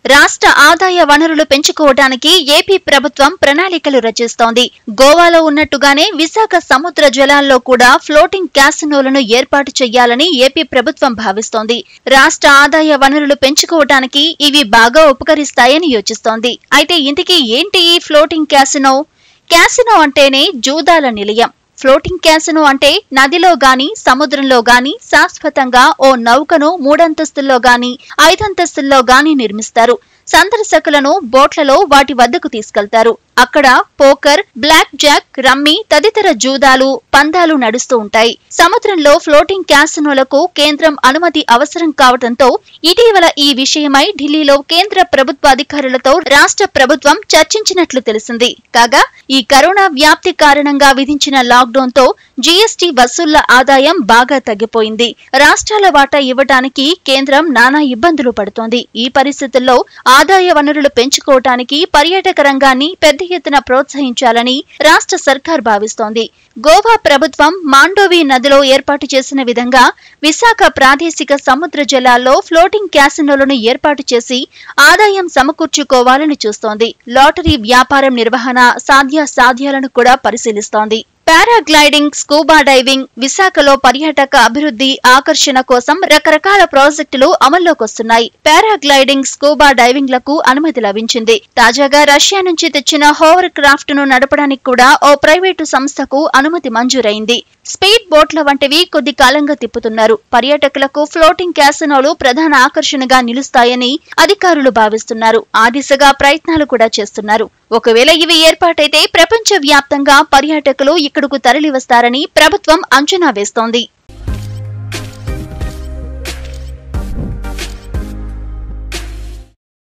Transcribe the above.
రాష్ట్ర ఆదాయ వనరులు పెంచుకోవడానికి ఏపీ ప్రభుత్వం ప్రణాళికలు రచిస్తోంది గోవాలో ఉన్నట్టుగానే విశాఖ సముద్ర జలాల్లో కూడా ఫ్లోటింగ్ క్యాసినోలను ఏర్పాటు చేయాలని ఏపీ ప్రభుత్వం భావిస్తోంది రాష్ట్ర ఆదాయ వనరులు పెంచుకోవడానికి ఇవి బాగా ఉపకరిస్తాయని యోచిస్తోంది అయితే ఇంతకీ ఏంటి ఈ ఫ్లోటింగ్ క్యాసినో క్యాసినో అంటేనే జూదాల నిలయం ఫ్లోటింగ్ క్యాసినో అంటే నదిలో గాని సముద్రంలో గాని శాశ్వతంగా ఓ నౌకను మూడంతస్తుల్లో గాని ఐదంతస్తుల్లో గాని నిర్మిస్తారు సందర్శకులను బోట్లలో వాటి వద్దకు తీసుకెళ్తారు అక్కడ పోకర్ బ్లాక్ జాక్ రమ్మీ తదితర జూదాలు పందాలు నడుస్తూ ఉంటాయి సముద్రంలో ఫ్లోటింగ్ క్యాసినోలకు కేంద్రం అనుమతి అవసరం కావడంతో ఇటీవల ఈ విషయమై ఢిల్లీలో కేంద్ర ప్రభుత్వ అధికారులతో రాష్ట్ర ప్రభుత్వం చర్చించినట్లు తెలిసింది కాగా ఈ కరోనా వ్యాప్తి కారణంగా విధించిన లాక్డౌన్ తో జీఎస్టీ వసూళ్ల ఆదాయం బాగా తగ్గిపోయింది రాష్ట్రాల వాటా ఇవ్వటానికి కేంద్రం నానా ఇబ్బందులు పడుతోంది ఈ పరిస్థితుల్లో ఆదాయ వనరులు పెంచుకోవటానికి పర్యాటక రంగాన్ని పెద్ద ఎత్తున ప్రోత్సహించాలని రాష్ట్ర సర్కార్ భావిస్తోంది గోవా ప్రభుత్వం మాండోవి నదిలో ఏర్పాటు చేసిన విధంగా విశాఖ ప్రాదేశిక సముద్ర జలాల్లో ఫ్లోటింగ్ క్యాసినోలను ఏర్పాటు చేసి ఆదాయం సమకూర్చుకోవాలని చూస్తోంది లాటరీ వ్యాపారం నిర్వహణ సాధ్యాసాధ్యాలను కూడా పరిశీలిస్తోంది పారాగ్లైడింగ్ స్కూబా డైవింగ్ విశాఖలో పర్యాటక అభివృద్ధి ఆకర్షణ కోసం రకరకాల ప్రాజెక్టులు అమల్లోకి వస్తున్నాయి పారాగ్లైడింగ్ స్కూబా డైవింగ్ లకు అనుమతి లభించింది తాజాగా రష్యా నుంచి తెచ్చిన హోవర్ క్రాఫ్ట్ ను నడపడానికి కూడా ఓ ప్రైవేటు సంస్థకు అనుమతి మంజూరైంది స్పీడ్ బోట్ల వంటివి కొద్ది కాలంగా తిప్పుతున్నారు పర్యాటకులకు ఫ్లోటింగ్ క్యాసినోలు ప్రధాన ఆకర్షణగా నిలుస్తాయని అధికారులు భావిస్తున్నారు ఆ దిశగా ప్రయత్నాలు కూడా చేస్తున్నారు ఒకవేళ ఇవి ఏర్పాటైతే ప్రపంచ వ్యాప్తంగా పర్యాటకులు ఇక్కడకు తరలివస్తారని ప్రభుత్వం అంచనా వేస్తోంది